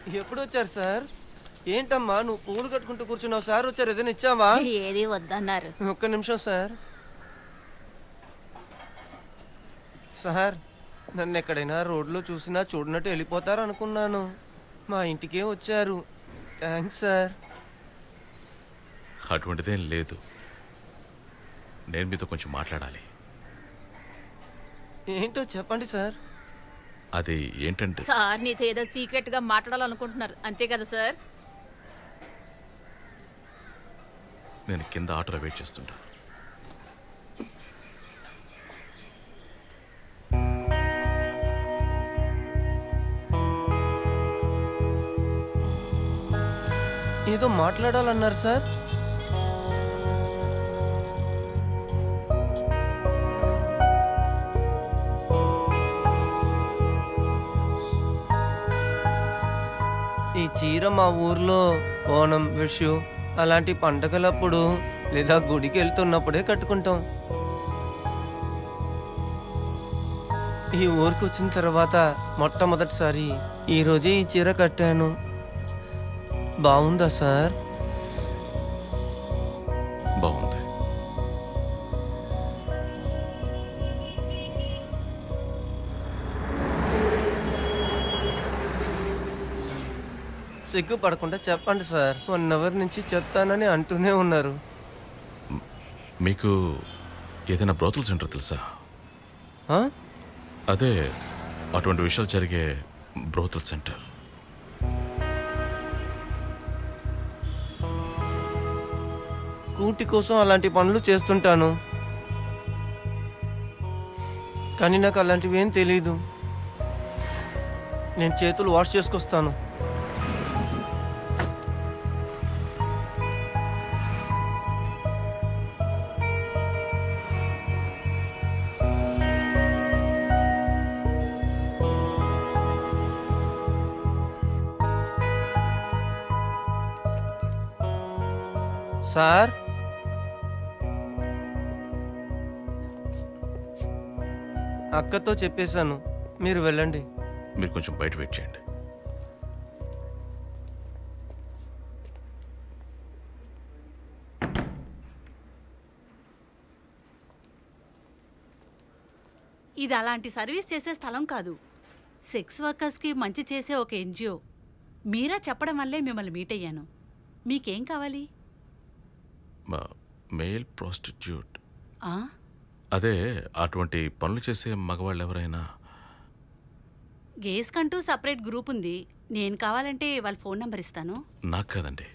ఎప్పుడు వచ్చారు సార్ ఏంటమ్మా నువ్వు పూలు కట్టుకుంటూ కూర్చున్నావు సార్ వచ్చారు ఏదైనా ఇచ్చావా ఏది వద్దన్నారు ఒక్క నిమిషం సార్ సార్ నన్ను ఎక్కడైనా రోడ్లో చూసినా చూడనట్టు వెళ్ళిపోతారు అనుకున్నాను మా ఇంటికే వచ్చారు థ్యాంక్స్ సార్ అటువంటిదేం లేదు నేను మీతో కొంచెం మాట్లాడాలి ఏంటో చెప్పండి సార్ అది ఏంటంటే సార్ నీతో ఏదో సీక్రెట్ గా మాట్లాడాలనుకుంటున్నారు అంతే కదా సార్ నేను కింద ఆటోలో వెయిట్ చేస్తుంటా ఏదో మాట్లాడాలన్నారు సార్ ఈ చీర మా ఊర్లో ఓణం విషు అలాంటి పండగలప్పుడు లేదా గుడికి వెళ్తున్నప్పుడే కట్టుకుంటాం ఈ ఊరికి వచ్చిన తర్వాత మొట్టమొదటిసారి ఈ రోజే ఈ చీర కట్టాను బాగుందా సార్ బాగుంది సిగ్గుపడకుండా చెప్పండి సార్ వన్ అవర్ నుంచి చెప్తానని అంటూనే ఉన్నారు మీకు ఏదైనా బ్రోతల్ సెంటర్ తెలుసా ఆ? అదే అటువంటి విషయాలు జరిగే బ్రోతల్ సెంటర్ కూటి కోసం అలాంటి పనులు చేస్తుంటాను కానీ నాకు అలాంటివి ఏం తెలీదు నేను చేతులు వాష్ చేసుకొస్తాను సార్ అక్కతో చెప్పేశాను మీరు వెళ్ళండి మీరు కొంచెం బయట వెయిట్ చేయండి ఇది అలాంటి సర్వీస్ చేసే స్థలం కాదు సెక్స్ వర్కర్స్కి మంచి చేసే ఒక ఎన్జిఓ మీరా చెప్పడం వల్లే మిమ్మల్ని మీట్ అయ్యాను మీకేం కావాలి మేల్ ప్రాస్టిట్యూట్ ఆ? అదే అటువంటి పనులు చేసే మగవాళ్ళు ఎవరైనా గేస్ కంటూ సపరేట్ గ్రూప్ ఉంది నేను కావాలంటే వాళ్ళ ఫోన్ నంబర్ ఇస్తాను నాకు కదండి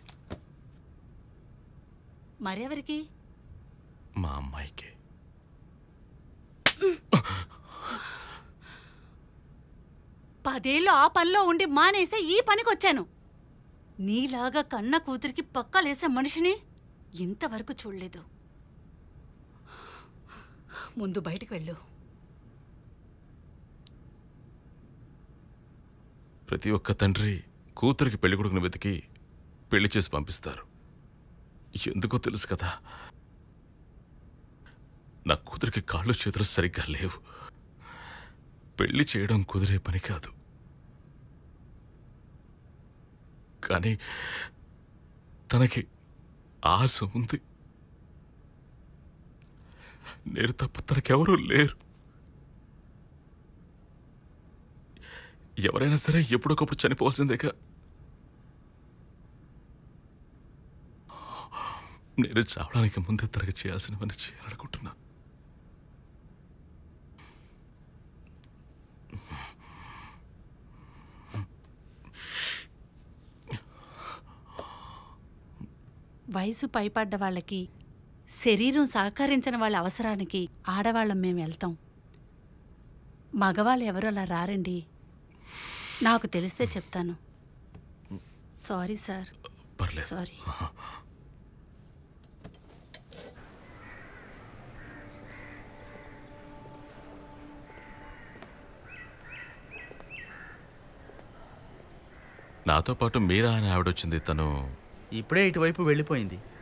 మరెవరికి మా అమ్మాయికి పదేళ్ళు ఆ పనిలో ఉండి మానేసే ఈ పనికి వచ్చాను నీలాగా కన్న కూతురికి పక్కలేసే మనిషిని ఇంతవరకు చూడలేదు ముందు బయటికి వెళ్ళు ప్రతి ఒక్క తండ్రి కూతురికి పెళ్లి కొడుకుని వెతికి పెళ్లి చేసి పంపిస్తారు ఎందుకో తెలుసు కదా నా కూతురికి కాళ్ళు చేతులు సరిగ్గా లేవు పెళ్లి చేయడం కుదిరే పని కాదు కానీ తనకి ఆశ ఉంది నేను తప్ప తనకెవరూ లేరు ఎవరైనా సరే ఎప్పుడొకప్పుడు చనిపోవాల్సిందేగా నేను చావడానికి ముందే తనకి చేయాల్సినవన్నీ చేయాలనుకుంటున్నా వయసు పైపడ్డ వాళ్ళకి శరీరం సహకరించిన వాళ్ళ అవసరానికి ఆడవాళ్ళం మేము వెళ్తాం మగవాళ్ళు ఎవరు అలా రారండి నాకు తెలిస్తే చెప్తాను సారీ సార్ పర్లేదు సారీ నాతో పాటు మీరా అని ఆవిడొచ్చింది తను ఇప్పుడే ఇటువైపు వెళ్ళిపోయింది